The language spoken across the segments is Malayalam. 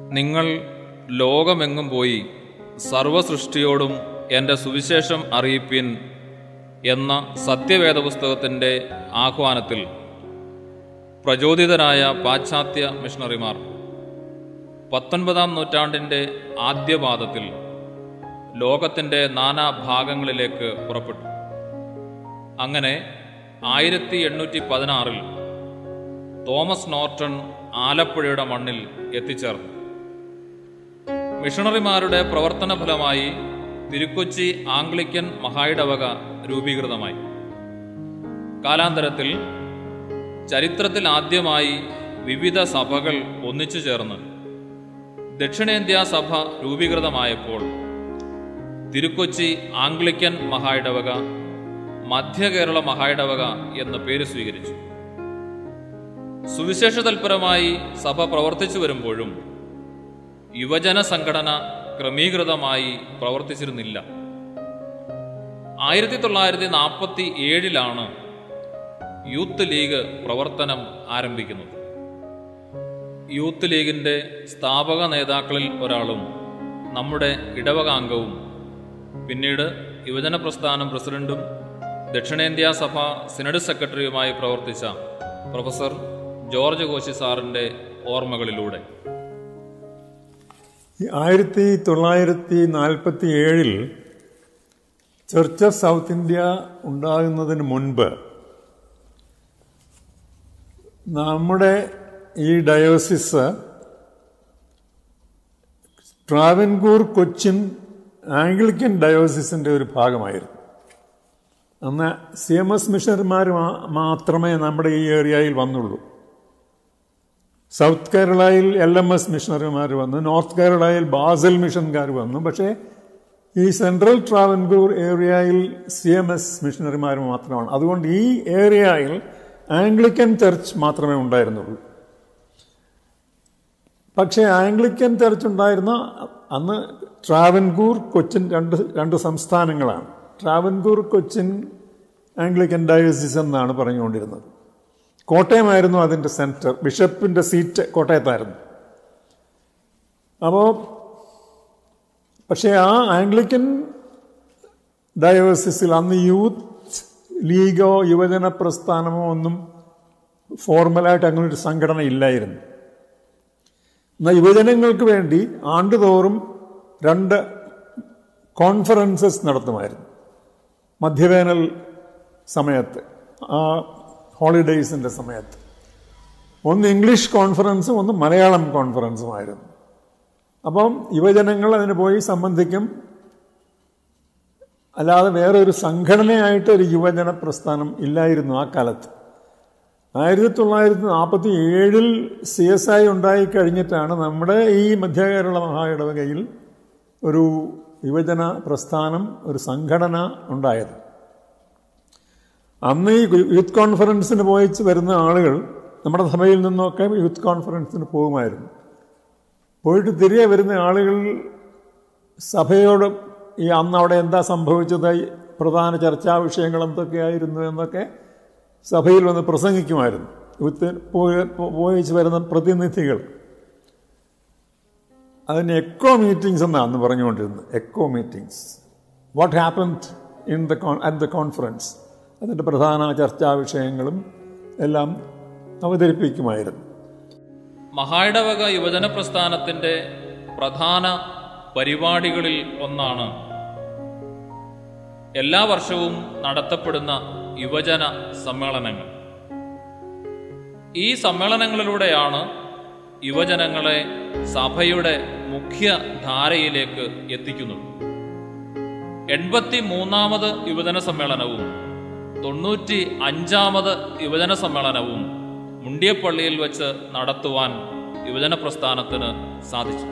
നിങ്ങൾ ലോകമെങ്ങും പോയി സർവസൃഷ്ടിയോടും എൻ്റെ സുവിശേഷം അറിയിപ്പിൻ എന്ന സത്യവേദ പുസ്തകത്തിൻ്റെ ആഹ്വാനത്തിൽ പ്രചോദിതരായ പാശ്ചാത്യ മിഷണറിമാർ പത്തൊൻപതാം നൂറ്റാണ്ടിൻ്റെ ആദ്യപാദത്തിൽ ലോകത്തിൻ്റെ നാനാ ഭാഗങ്ങളിലേക്ക് പുറപ്പെട്ടു അങ്ങനെ ആയിരത്തി എണ്ണൂറ്റി പതിനാറിൽ തോമസ് നോർട്ടൺ ആലപ്പുഴയുടെ മണ്ണിൽ എത്തിച്ചേർന്നു മിഷണറിമാരുടെ പ്രവർത്തന ഫലമായി തിരുക്കൊച്ചി ആംഗ്ലിക്കൻ മഹായിടവക രൂപീകൃതമായി കാലാന്തരത്തിൽ ചരിത്രത്തിൽ ആദ്യമായി വിവിധ സഭകൾ ഒന്നിച്ചു ചേർന്ന് ദക്ഷിണേന്ത്യാ സഭ രൂപീകൃതമായപ്പോൾ തിരുക്കൊച്ചി ആംഗ്ലിക്കൻ മഹായിടവക മധ്യകേരള മഹായിടവക എന്ന പേര് സ്വീകരിച്ചു സുവിശേഷ തൽപരമായി സഭ പ്രവർത്തിച്ചു വരുമ്പോഴും യുവജന സംഘടന ക്രമീകൃതമായി പ്രവർത്തിച്ചിരുന്നില്ല ആയിരത്തി തൊള്ളായിരത്തി നാൽപ്പത്തി ഏഴിലാണ് യൂത്ത് ലീഗ് പ്രവർത്തനം ആരംഭിക്കുന്നത് യൂത്ത് ലീഗിന്റെ സ്ഥാപക നേതാക്കളിൽ ഒരാളും നമ്മുടെ ഇടവകാംഗവും പിന്നീട് യുവജന പ്രസ്ഥാനം പ്രസിഡന്റും ദക്ഷിണേന്ത്യാ സഭ സിനഡ് സെക്രട്ടറിയുമായി പ്രവർത്തിച്ച പ്രൊഫസർ ജോർജ് കോശി സാറിന്റെ ഓർമ്മകളിലൂടെ ഈ ആയിരത്തി തൊള്ളായിരത്തി നാൽപ്പത്തി ഏഴിൽ ചർച്ച് ഓഫ് സൗത്ത് ഇന്ത്യ ഉണ്ടാകുന്നതിന് മുൻപ് നമ്മുടെ ഈ ഡയോസിസ് ട്രാവൻകൂർ കൊച്ചിൻ ആംഗ്ലിക്കൻ ഡയോസിസിന്റെ ഒരു ഭാഗമായിരുന്നു അന്ന് സി എം എസ് മിഷണറിമാർ മാത്രമേ നമ്മുടെ ഈ ഏരിയയിൽ വന്നുള്ളൂ സൗത്ത് കേരളയിൽ എൽ എം എസ് മിഷണറിമാർ വന്നു നോർത്ത് കേരളയിൽ ബാസൽ മിഷൻകാർ വന്നു പക്ഷേ ഈ സെൻട്രൽ ട്രാവൻകൂർ ഏരിയയിൽ സി എം എസ് മിഷണറിമാർ മാത്രമാണ് അതുകൊണ്ട് ഈ ഏരിയയിൽ ആംഗ്ലിക്കൻ ചർച്ച് മാത്രമേ ഉണ്ടായിരുന്നുള്ളൂ പക്ഷേ ആംഗ്ലിക്കൻ ചർച്ച് ഉണ്ടായിരുന്ന അന്ന് ട്രാവൻകൂർ കൊച്ചിൻ രണ്ട് രണ്ട് സംസ്ഥാനങ്ങളാണ് ട്രാവൻകൂർ കൊച്ചിൻ ആംഗ്ലിക്കൻ ഡയോസിസ് എന്നാണ് പറഞ്ഞുകൊണ്ടിരുന്നത് കോട്ടയമായിരുന്നു അതിൻ്റെ സെൻറ്റർ ബിഷപ്പിൻ്റെ സീറ്റ് കോട്ടയത്തായിരുന്നു അപ്പോൾ പക്ഷേ ആ ആംഗ്ലിക്കൻ ഡയോസിസിൽ അന്ന് യൂത്ത് ലീഗോ യുവജന പ്രസ്ഥാനമോ ഒന്നും ഫോർമലായിട്ട് അങ്ങനെ ഒരു സംഘടന ഇല്ലായിരുന്നു എന്നാൽ യുവജനങ്ങൾക്ക് വേണ്ടി ആണ്ടുതോറും രണ്ട് കോൺഫറൻസസ് നടത്തുമായിരുന്നു മധ്യവേനൽ സമയത്ത് ആ ഹോളിഡേയ്സിൻ്റെ സമയത്ത് ഒന്ന് ഇംഗ്ലീഷ് കോൺഫറൻസും ഒന്ന് മലയാളം കോൺഫറൻസുമായിരുന്നു അപ്പം യുവജനങ്ങൾ അതിന് പോയി സംബന്ധിക്കും അല്ലാതെ വേറെ ഒരു സംഘടനയായിട്ട് ഒരു യുവജന പ്രസ്ഥാനം ഇല്ലായിരുന്നു ആ കാലത്ത് ആയിരത്തി തൊള്ളായിരത്തി നാൽപ്പത്തി ഏഴിൽ സി എസ് ഐ ഉണ്ടായി കഴിഞ്ഞിട്ടാണ് നമ്മുടെ ഈ മധ്യകേരള മഹായിടവകയിൽ ഒരു യുവജന പ്രസ്ഥാനം ഒരു സംഘടന ഉണ്ടായത് അന്ന് ഈ യൂത്ത് കോൺഫറൻസിന് പോയി വരുന്ന ആളുകൾ നമ്മുടെ സഭയിൽ നിന്നൊക്കെ യൂത്ത് കോൺഫറൻസിന് പോകുമായിരുന്നു പോയിട്ട് തിരികെ വരുന്ന ആളുകൾ സഭയോട് ഈ അന്ന് അവിടെ എന്താ സംഭവിച്ചത് പ്രധാന ചർച്ചാ വിഷയങ്ങൾ എന്തൊക്കെയായിരുന്നു എന്നൊക്കെ സഭയിൽ വന്ന് പ്രസംഗിക്കുമായിരുന്നു യൂത്ത് പോയി പോയി വരുന്ന പ്രതിനിധികൾ അതിന് എക്കോ മീറ്റിംഗ്സ് എന്നാണ് അന്ന് പറഞ്ഞുകൊണ്ടിരുന്നത് echo meetings what happened in the at the conference അതിൻ്റെ പ്രധാന ചർച്ചാ വിഷയങ്ങളും എല്ലാം അവതരിപ്പിക്കുമായിരുന്നു മഹായിടവക യുവജന പ്രസ്ഥാനത്തിന്റെ പ്രധാന പരിപാടികളിൽ ഒന്നാണ് എല്ലാ വർഷവും നടത്തപ്പെടുന്ന യുവജന സമ്മേളനങ്ങൾ ഈ സമ്മേളനങ്ങളിലൂടെയാണ് യുവജനങ്ങളെ സഭയുടെ മുഖ്യ ധാരയിലേക്ക് എത്തിക്കുന്നത് എൺപത്തി മൂന്നാമത് യുവജന സമ്മേളനവും തൊണ്ണൂറ്റി അഞ്ചാമത് യുവജന സമ്മേളനവും മുണ്ടിയപ്പള്ളിയിൽ വെച്ച് നടത്തുവാൻ യുവജന പ്രസ്ഥാനത്തിന് സാധിച്ചു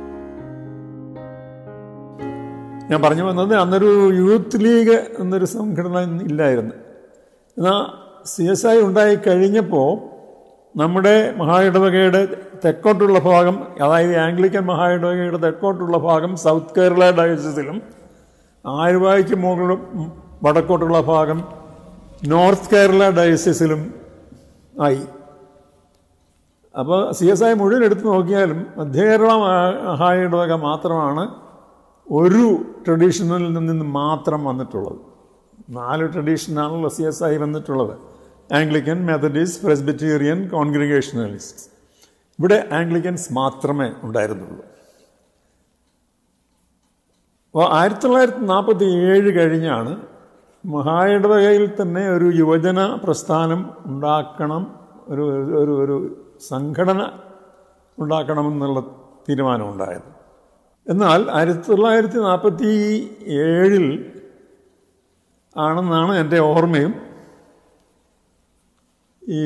ഞാൻ പറഞ്ഞു വന്നത് അന്നൊരു യൂത്ത് ലീഗ് എന്നൊരു സംഘടന ഇല്ലായിരുന്നു എന്നാൽ സി എസ് ഐ ഉണ്ടായി കഴിഞ്ഞപ്പോൾ നമ്മുടെ മഹായിടവകയുടെ തെക്കോട്ടുള്ള ഭാഗം അതായത് ആംഗ്ലിക്കൻ മഹായിടവകയുടെ തെക്കോട്ടുള്ള ഭാഗം സൗത്ത് കേരള ഡയോസിസിലും ആലുവായ്ക്ക് മുകളിലും വടക്കോട്ടുള്ള ഭാഗം നോർത്ത് കേരള ഡയോസിസിലും ആയി അപ്പോൾ സി എസ് ഐ മുഴുവൻ എടുത്തു നോക്കിയാലും മധ്യകേരള മഹായിടവക മാത്രമാണ് ഒരു ട്രഡീഷനിൽ നിന്ന് മാത്രം വന്നിട്ടുള്ളത് നാല് ട്രഡീഷനാണല്ലോ സി എസ് ഐ വന്നിട്ടുള്ളത് ആംഗ്ലിക്കൻ മെത്തഡിസ്റ്റ് പ്രസ്ബിറ്റേറിയൻ കോൺഗ്രിഗേഷണലിസ്റ്റ് ഇവിടെ ആംഗ്ലിക്കൻസ് മാത്രമേ ഉണ്ടായിരുന്നുള്ളൂ അപ്പോൾ ആയിരത്തി തൊള്ളായിരത്തി നാൽപ്പത്തി ഏഴ് കഴിഞ്ഞാണ് മഹായിടവകയിൽ തന്നെ ഒരു യുവജന പ്രസ്ഥാനം ഉണ്ടാക്കണം ഒരു ഒരു ഒരു സംഘടന ഉണ്ടാക്കണമെന്നുള്ള തീരുമാനമുണ്ടായത് എന്നാൽ ആയിരത്തി തൊള്ളായിരത്തി നാൽപ്പത്തി ഏഴിൽ ആണെന്നാണ് എൻ്റെ ഓർമ്മയും ഈ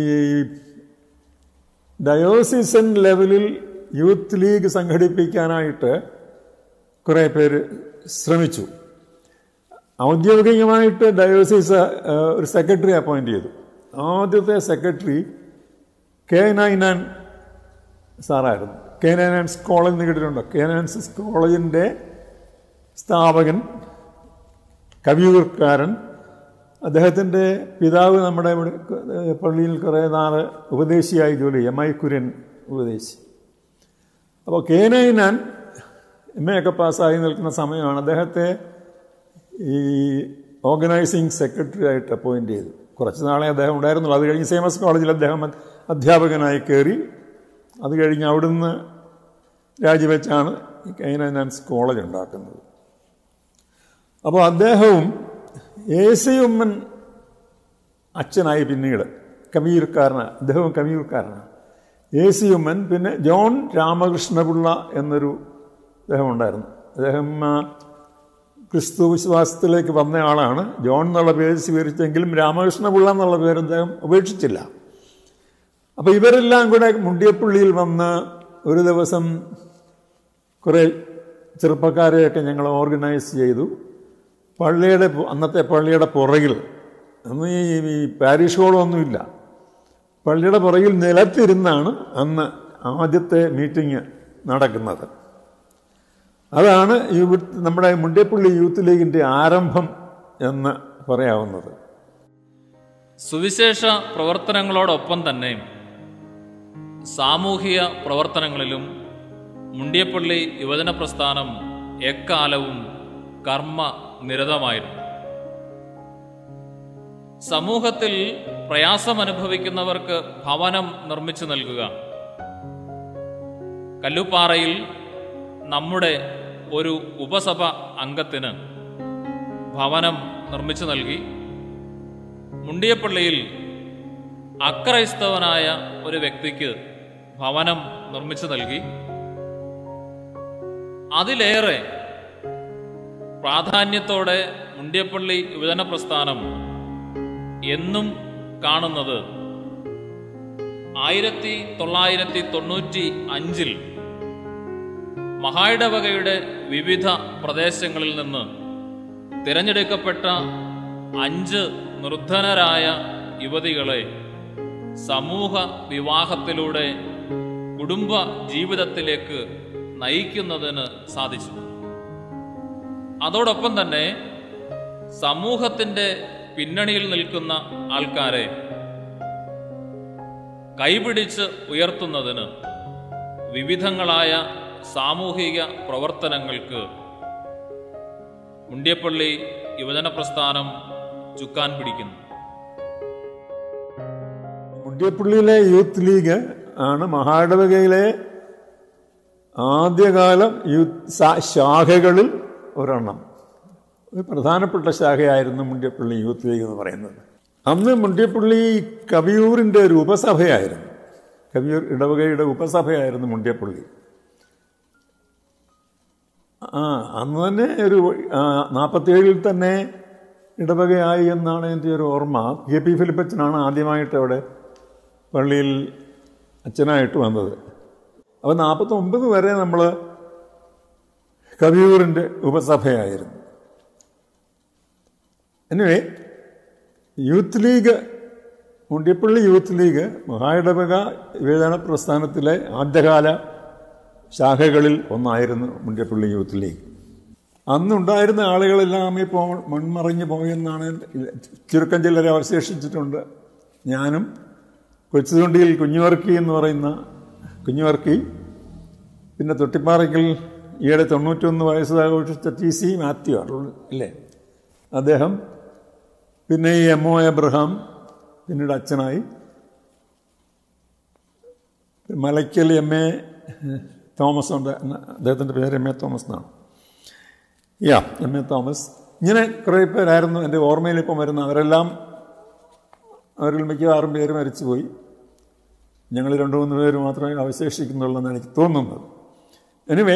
ഡയോസിസൺ ലെവലിൽ യൂത്ത് ലീഗ് സംഘടിപ്പിക്കാനായിട്ട് കുറേ പേര് ശ്രമിച്ചു ഔദ്യോഗികമായിട്ട് ഡയോസിസ് ഒരു സെക്രട്ടറി അപ്പോയിൻ്റ് ചെയ്തു ആദ്യത്തെ സെക്രട്ടറി കെ നൈനാൻ സാറായിരുന്നു കെ നൈനാൻസ് കോളേജ് എന്ന് കേട്ടിട്ടുണ്ടോ കെ നൈനാൻസ് കോളേജിൻ്റെ സ്ഥാപകൻ കവിയൂർക്കാരൻ അദ്ദേഹത്തിൻ്റെ പിതാവ് നമ്മുടെ ഇവിടെ പള്ളിയിൽ കുറേ നാൾ ഉപദേശിയായി ജോലി എം ഐ കുര്യൻ ഉപദേശി അപ്പോൾ കെ നൈനാൻ എം എ ഒക്കെ പാസ്സായി നിൽക്കുന്ന സമയമാണ് അദ്ദേഹത്തെ ഈ ഓർഗനൈസിങ് സെക്രട്ടറി ആയിട്ട് അപ്പോയിൻ്റ് ചെയ്തു കുറച്ച് നാളെ അദ്ദേഹം ഉണ്ടായിരുന്നുള്ളൂ അത് കഴിഞ്ഞ് സേമസ് കോളേജിൽ അദ്ദേഹം അധ്യാപകനായി കയറി അത് കഴിഞ്ഞ് അവിടുന്ന് രാജിവെച്ചാണ് കൈനാൻസ് കോളേജ് ഉണ്ടാക്കുന്നത് അപ്പോൾ അദ്ദേഹവും എ സി ഉമ്മൻ അച്ഛനായി പിന്നീട് കവിയൂർക്കാരനാണ് അദ്ദേഹവും കവിയൂർക്കാരനാണ് എ സി ഉമ്മൻ പിന്നെ ജോൺ രാമകൃഷ്ണപിള്ള എന്നൊരു അദ്ദേഹം ഉണ്ടായിരുന്നു അദ്ദേഹം ക്രിസ്തു വിശ്വാസത്തിലേക്ക് വന്ന ആളാണ് ജോൺ എന്നുള്ള പേര് സ്വീകരിച്ചെങ്കിലും രാമകൃഷ്ണപിള്ള എന്നുള്ള പേര് അദ്ദേഹം ഉപേക്ഷിച്ചില്ല അപ്പോൾ ഇവരെല്ലാം കൂടെ മുണ്ടിയപ്പള്ളിയിൽ വന്ന് ഒരു ദിവസം കുറേ ചെറുപ്പക്കാരെയൊക്കെ ഞങ്ങൾ ഓർഗനൈസ് ചെയ്തു പള്ളിയുടെ അന്നത്തെ പള്ളിയുടെ പുറകിൽ അന്ന് ഈ പാരിഷ് ഹോളൊന്നുമില്ല പള്ളിയുടെ പുറകിൽ നിലത്തിരുന്നാണ് അന്ന് ആദ്യത്തെ മീറ്റിംഗ് നടക്കുന്നത് അതാണ് ഇവിടെ നമ്മുടെ മുണ്ടിയപ്പള്ളി യൂത്ത് ലീഗിൻ്റെ ആരംഭം എന്ന് പറയാവുന്നത് സുവിശേഷ പ്രവർത്തനങ്ങളോടൊപ്പം തന്നെ സാമൂഹിക പ്രവർത്തനങ്ങളിലും മുണ്ടിയപ്പള്ളി യുവജന പ്രസ്ഥാനം എക്കാലവും കർമ്മ നിരതമായിരുന്നു സമൂഹത്തിൽ പ്രയാസമനുഭവിക്കുന്നവർക്ക് ഭവനം നിർമ്മിച്ചു നൽകുക കല്ലുപ്പാറയിൽ നമ്മുടെ ഒരു ഉപസഭ അംഗത്തിന് ഭവനം നിർമ്മിച്ചു നൽകി മുണ്ടിയപ്പള്ളിയിൽ അക്രൈസ്തവനായ ഒരു വ്യക്തിക്ക് ഭവനം നിർമ്മിച്ചു നൽകി അതിലേറെ പ്രാധാന്യത്തോടെ മുണ്ടിയപ്പള്ളി യുവജന പ്രസ്ഥാനം എന്നും കാണുന്നത് ആയിരത്തി തൊള്ളായിരത്തി തൊണ്ണൂറ്റി അഞ്ചിൽ മഹായിടവകയുടെ വിവിധ പ്രദേശങ്ങളിൽ നിന്ന് തിരഞ്ഞെടുക്കപ്പെട്ട അഞ്ച് നിർധനരായ യുവതികളെ സമൂഹ വിവാഹത്തിലൂടെ കുടുംബ ജീവിതത്തിലേക്ക് നയിക്കുന്നതിന് സാധിച്ചു അതോടൊപ്പം തന്നെ സമൂഹത്തിന്റെ പിന്നണിയിൽ നിൽക്കുന്ന ആൾക്കാരെ കൈപിടിച്ച് ഉയർത്തുന്നതിന് വിവിധങ്ങളായ സാമൂഹിക പ്രവർത്തനങ്ങൾക്ക് മുണ്ടിയപ്പള്ളി യുവജന പ്രസ്ഥാനം ചുക്കാൻ പിടിക്കുന്നു മുണ്ടിയപ്പള്ളിയിലെ യൂത്ത് ലീഗ് ആണ് മഹായിടവകയിലെ ആദ്യകാലം യൂത്ത് ശാഖകളിൽ ഒരെണ്ണം ഒരു പ്രധാനപ്പെട്ട ശാഖയായിരുന്നു മുണ്ടിയപ്പള്ളി യൂത്ത് ലീഗ് എന്ന് പറയുന്നത് അന്ന് മുണ്ടിയപ്പള്ളി കവിയൂരിൻ്റെ ഒരു ഉപസഭയായിരുന്നു കവിയൂർ ഇടവകയുടെ ഉപസഭയായിരുന്നു മുണ്ടിയപ്പള്ളി ആ അന്ന് തന്നെ ഒരു നാൽപ്പത്തിയേഴിൽ തന്നെ ഇടവകയായി എന്നാണ് എൻ്റെ ഒരു ഓർമ്മ കെ പി ഫിലിപ്പച്ചനാണ് ആദ്യമായിട്ട് അവിടെ പള്ളിയിൽ അച്ഛനായിട്ട് വന്നത് അപ്പോൾ നാൽപ്പത്തൊമ്പത് വരെ നമ്മൾ കവിയൂരിൻ്റെ ഉപസഭയായിരുന്നു anyway youth league Mundiyappally youth league മഹായിടവക യുവജന പ്രസ്ഥാനത്തിലെ ആദ്യകാല ശാഖകളിൽ ഒന്നായിരുന്നു മുണ്ടിയപ്പള്ളി യൂത്ത് ലീഗ് അന്നുണ്ടായിരുന്ന ആളുകളെല്ലാം ഇപ്പോൾ മൺമറിഞ്ഞു പോയെന്നാണ് ചുരുക്കം ചിലരെ അവശേഷിച്ചിട്ടുണ്ട് ഞാനും കൊച്ചുതുണ്ടിയിൽ കുഞ്ഞുവർക്കി എന്ന് പറയുന്ന കുഞ്ഞുവർക്കി പിന്നെ തൊട്ടിപ്പാറയ്ക്കൽ ഈയിടെ തൊണ്ണൂറ്റൊന്ന് വയസ്സ് ആഘോഷിച്ച ടി സി മാത്യു ആണ് അല്ലേ അദ്ദേഹം പിന്നെ ഈ എം ഒ എബ്രഹാം പിന്നീട് അച്ഛനായി മലയ്ക്കൽ എം എ തോമസ് ഉണ്ട് അദ്ദേഹത്തിൻ്റെ പേര് എം എ തോമസ് എന്നാണ് യാ എം എ തോമസ് ഇങ്ങനെ കുറേ പേരായിരുന്നു എൻ്റെ ഓർമ്മയിൽ ഇപ്പം വരുന്ന അവരെല്ലാം അവരിൽ മിക്കവാറും പേര് മരിച്ചുപോയി ഞങ്ങൾ രണ്ടു മൂന്ന് പേര് മാത്രമേ അവശേഷിക്കുന്നുള്ളൂ എന്നാണ് എനിക്ക് തോന്നുന്നത് എനിവേ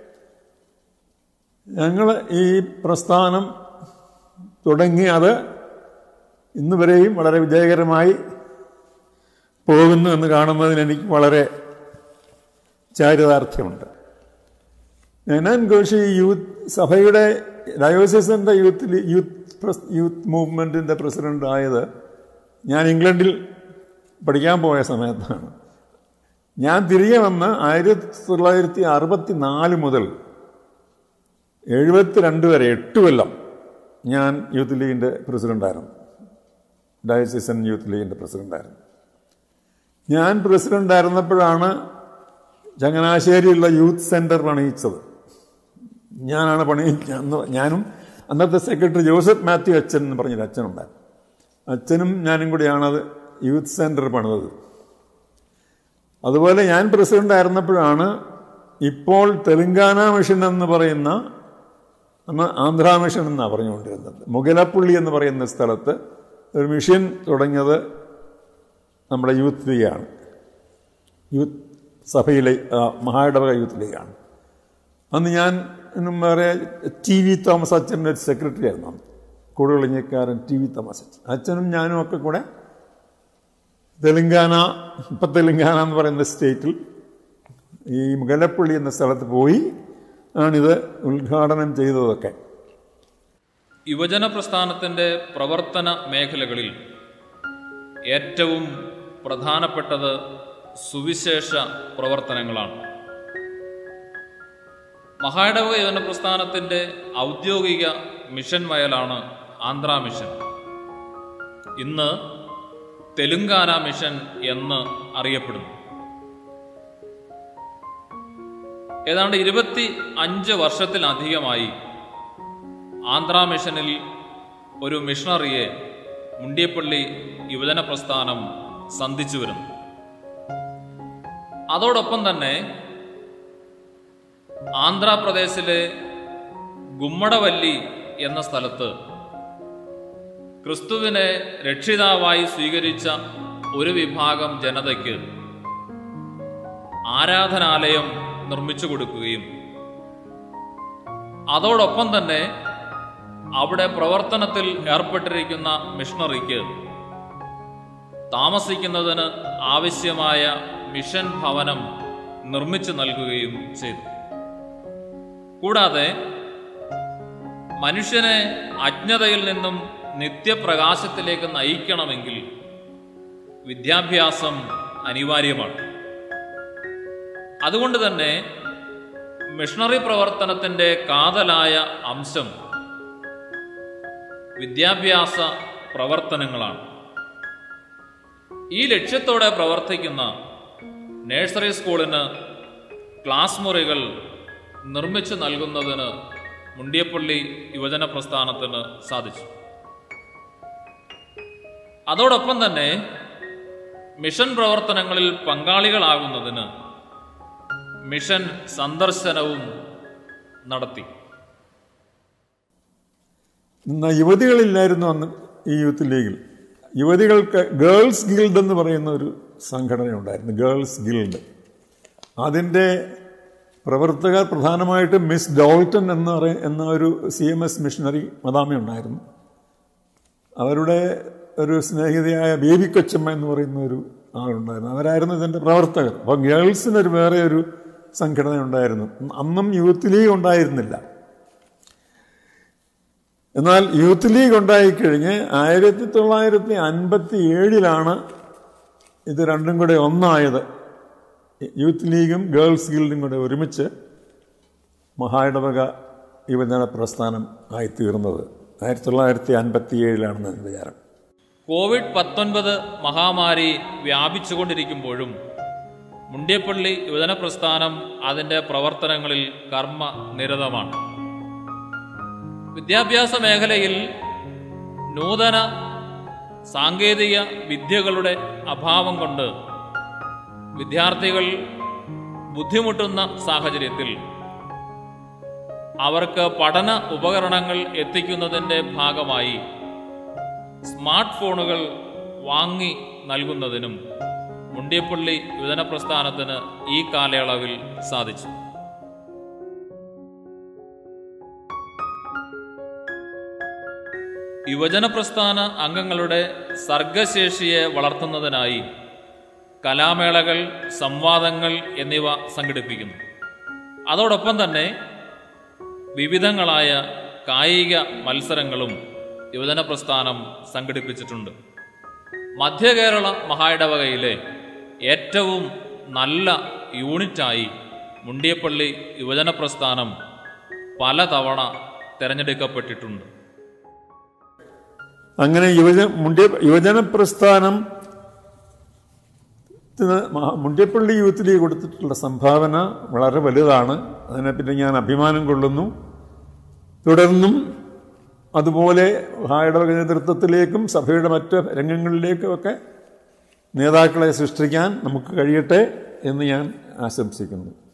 ഞങ്ങൾ ഈ പ്രസ്ഥാനം തുടങ്ങി അത് ഇന്ന് വരെയും വളരെ വിജയകരമായി പോകുന്നു എന്ന് കാണുന്നതിന് എനിക്ക് വളരെ ചാരിതാർത്ഥ്യമുണ്ട് ഞാൻ ഘോഷി യൂത്ത് സഭയുടെ ഡയോസിസിൻ്റെ യൂത്ത് യൂത്ത് യൂത്ത് മൂവ്മെൻറ്റിൻ്റെ പ്രസിഡൻ്റ് ആയത് ഞാൻ ഇംഗ്ലണ്ടിൽ പഠിക്കാൻ പോയ സമയത്താണ് ഞാൻ തിരികെ വന്ന് ആയിരത്തി തൊള്ളായിരത്തി അറുപത്തി നാല് മുതൽ എഴുപത്തിരണ്ട് വരെ എട്ട് കൊല്ലം ഞാൻ യൂത്ത് ലീഗിൻ്റെ പ്രസിഡൻ്റായിരുന്നു ഡയസിസൺ യൂത്ത് ലീഗിൻ്റെ പ്രസിഡൻ്റായിരുന്നു ഞാൻ പ്രസിഡൻ്റായിരുന്നപ്പോഴാണ് ചങ്ങനാശ്ശേരിയുള്ള യൂത്ത് സെൻറ്റർ പണിയിച്ചത് ഞാനാണ് പണി ഞാനും അന്നത്തെ സെക്രട്ടറി ജോസഫ് മാത്യു അച്ഛൻ എന്ന് പറഞ്ഞൊരു അച്ഛനുണ്ടായിരുന്നു അച്ഛനും ഞാനും കൂടിയാണത് യൂത്ത് സെൻറ്റർ പണിതത് അതുപോലെ ഞാൻ പ്രസിഡന്റ് ആയിരുന്നപ്പോഴാണ് ഇപ്പോൾ തെലുങ്കാന മിഷൻ എന്ന് പറയുന്ന അന്ന് ആന്ധ്ര മിഷൻ എന്നാണ് പറഞ്ഞുകൊണ്ടിരുന്നത് മുഗലപ്പുള്ളി എന്ന് പറയുന്ന സ്ഥലത്ത് ഒരു മിഷൻ തുടങ്ങിയത് നമ്മുടെ യൂത്ത് ലീഗാണ് യൂത്ത് സഭയിലെ മഹായിടവക യൂത്ത് ലീഗാണ് അന്ന് ഞാൻ വേറെ ടി വി തോമസ് അച്ഛൻ്റെ ഒരു സെക്രട്ടറി ആയിരുന്നു കൂടുകളിഞ്ഞക്കാരൻ ടി വി തോമസ് അച്ഛൻ അച്ഛനും ഞാനും ഒക്കെ കൂടെ തെലുങ്കാന ഇപ്പം തെലുങ്കാന എന്ന് പറയുന്ന സ്റ്റേറ്റിൽ ഈ മുഗലപ്പള്ളി എന്ന സ്ഥലത്ത് പോയി ആണിത് ഉദ്ഘാടനം ചെയ്തതൊക്കെ യുവജന പ്രസ്ഥാനത്തിൻ്റെ പ്രവർത്തന മേഖലകളിൽ ഏറ്റവും പ്രധാനപ്പെട്ടത് സുവിശേഷ പ്രവർത്തനങ്ങളാണ് മഹായിടവക യുവജന പ്രസ്ഥാനത്തിൻ്റെ ഔദ്യോഗിക മിഷൻ വയലാണ് ആന്ധ്ര മിഷൻ ഇന്ന് തെലുങ്കാന മിഷൻ എന്ന് അറിയപ്പെടുന്നു ഏതാണ്ട് ഇരുപത്തി അഞ്ച് വർഷത്തിലധികമായി ആന്ധ്ര മിഷനിൽ ഒരു മിഷണറിയെ മുണ്ടിയപ്പള്ളി യുവജന പ്രസ്ഥാനം സന്ധിച്ചു വരുന്നു അതോടൊപ്പം തന്നെ ആന്ധ്രാപ്രദേശിലെ ഗുമ്മടവല്ലി എന്ന സ്ഥലത്ത് ക്രിസ്തുവിനെ രക്ഷിതാവായി സ്വീകരിച്ച ഒരു വിഭാഗം ജനതയ്ക്ക് ആരാധനാലയം നിർമ്മിച്ചു കൊടുക്കുകയും അതോടൊപ്പം തന്നെ അവിടെ പ്രവർത്തനത്തിൽ ഏർപ്പെട്ടിരിക്കുന്ന മിഷണറിക്ക് താമസിക്കുന്നതിന് ആവശ്യമായ മിഷൻ ഭവനം നിർമ്മിച്ചു നൽകുകയും ചെയ്തു കൂടാതെ മനുഷ്യനെ അജ്ഞതയിൽ നിന്നും നിത്യപ്രകാശത്തിലേക്ക് നയിക്കണമെങ്കിൽ വിദ്യാഭ്യാസം അനിവാര്യമാണ് അതുകൊണ്ട് തന്നെ മിഷണറി പ്രവർത്തനത്തിൻ്റെ കാതലായ അംശം വിദ്യാഭ്യാസ പ്രവർത്തനങ്ങളാണ് ഈ ലക്ഷ്യത്തോടെ പ്രവർത്തിക്കുന്ന നഴ്സറി സ്കൂളിന് ക്ലാസ് മുറികൾ നിർമ്മിച്ചു നൽകുന്നതിന് മുണ്ടിയപ്പള്ളി യുവജന പ്രസ്ഥാനത്തിന് സാധിച്ചു അതോടൊപ്പം തന്നെ മിഷൻ പ്രവർത്തനങ്ങളിൽ പങ്കാളികളാകുന്നതിന് മിഷൻ സന്ദർശനവും നടത്തി എന്നാൽ യുവതികളില്ലായിരുന്നു അന്ന് ഈ യൂത്ത് ലീഗിൽ യുവതികൾക്ക് ഗേൾസ് ഗിൽഡ് എന്ന് പറയുന്ന ഒരു സംഘടനയുണ്ടായിരുന്നു ഗേൾസ് ഗിൽഡ് അതിൻ്റെ പ്രവർത്തകർ പ്രധാനമായിട്ടും മിസ് ഡോൾട്ടൺ എന്ന് പറയ എന്ന ഒരു സി എം എസ് മിഷണറി മദാമ ഉണ്ടായിരുന്നു അവരുടെ ഒരു സ്നേഹിതയായ ബേബി കൊച്ചമ്മ എന്ന് പറയുന്ന ഒരു ആളുണ്ടായിരുന്നു അവരായിരുന്നു ഇതിൻ്റെ പ്രവർത്തകർ അപ്പോൾ ഗേൾസിനൊരു വേറെ ഒരു സംഘടന ഉണ്ടായിരുന്നു അന്നും യൂത്ത് ലീഗ് ഉണ്ടായിരുന്നില്ല എന്നാൽ യൂത്ത് ലീഗ് ഉണ്ടായിക്കഴിഞ്ഞ് ആയിരത്തി തൊള്ളായിരത്തി അൻപത്തി ഏഴിലാണ് ഇത് രണ്ടും കൂടെ ഒന്നായത് യൂത്ത് ലീഗും ഗേൾസ് ഗിൽഡും കൂടെ ഒരുമിച്ച് മഹായിടവക യുവജന പ്രസ്ഥാനം ആയിത്തീർന്നത് ആയിരത്തി തൊള്ളായിരത്തി അൻപത്തി ഏഴിലാണെന്ന് എൻ്റെ വിചാരം കോവിഡ് പത്തൊൻപത് മഹാമാരി വ്യാപിച്ചുകൊണ്ടിരിക്കുമ്പോഴും മുണ്ടിയപ്പള്ളി യുവജന പ്രസ്ഥാനം അതിൻ്റെ പ്രവർത്തനങ്ങളിൽ കർമ്മ നിരതമാണ് വിദ്യാഭ്യാസ മേഖലയിൽ നൂതന സാങ്കേതിക വിദ്യകളുടെ അഭാവം കൊണ്ട് വിദ്യാർത്ഥികൾ ബുദ്ധിമുട്ടുന്ന സാഹചര്യത്തിൽ അവർക്ക് പഠന ഉപകരണങ്ങൾ എത്തിക്കുന്നതിൻ്റെ ഭാഗമായി സ്മാർട്ട് ഫോണുകൾ വാങ്ങി നൽകുന്നതിനും മുണ്ടിയപ്പള്ളി യുവജന പ്രസ്ഥാനത്തിന് ഈ കാലയളവിൽ സാധിച്ചു യുവജന പ്രസ്ഥാന അംഗങ്ങളുടെ സർഗശേഷിയെ വളർത്തുന്നതിനായി കലാമേളകൾ സംവാദങ്ങൾ എന്നിവ സംഘടിപ്പിക്കുന്നു അതോടൊപ്പം തന്നെ വിവിധങ്ങളായ കായിക മത്സരങ്ങളും യുവജന പ്രസ്ഥാനം സംഘടിപ്പിച്ചിട്ടുണ്ട് മധ്യകേരള മഹായിടവകയിലെ ഏറ്റവും നല്ല യൂണിറ്റായി മുണ്ടിയപ്പള്ളി യുവജന പ്രസ്ഥാനം പലതവണ തിരഞ്ഞെടുക്കപ്പെട്ടിട്ടുണ്ട് അങ്ങനെ യുവജ മുണ്ടിയ യുവജന പ്രസ്ഥാനം മുണ്ടിയപ്പള്ളി യൂത്ത് ലീഗ് കൊടുത്തിട്ടുള്ള സംഭാവന വളരെ വലുതാണ് അതിനെപ്പറ്റി ഞാൻ അഭിമാനം കൊള്ളുന്നു തുടർന്നും അതുപോലെ ഹായിടവക നേതൃത്വത്തിലേക്കും സഭയുടെ മറ്റ് രംഗങ്ങളിലേക്കും ഒക്കെ നേതാക്കളെ സൃഷ്ടിക്കാൻ നമുക്ക് കഴിയട്ടെ എന്ന് ഞാൻ ആശംസിക്കുന്നു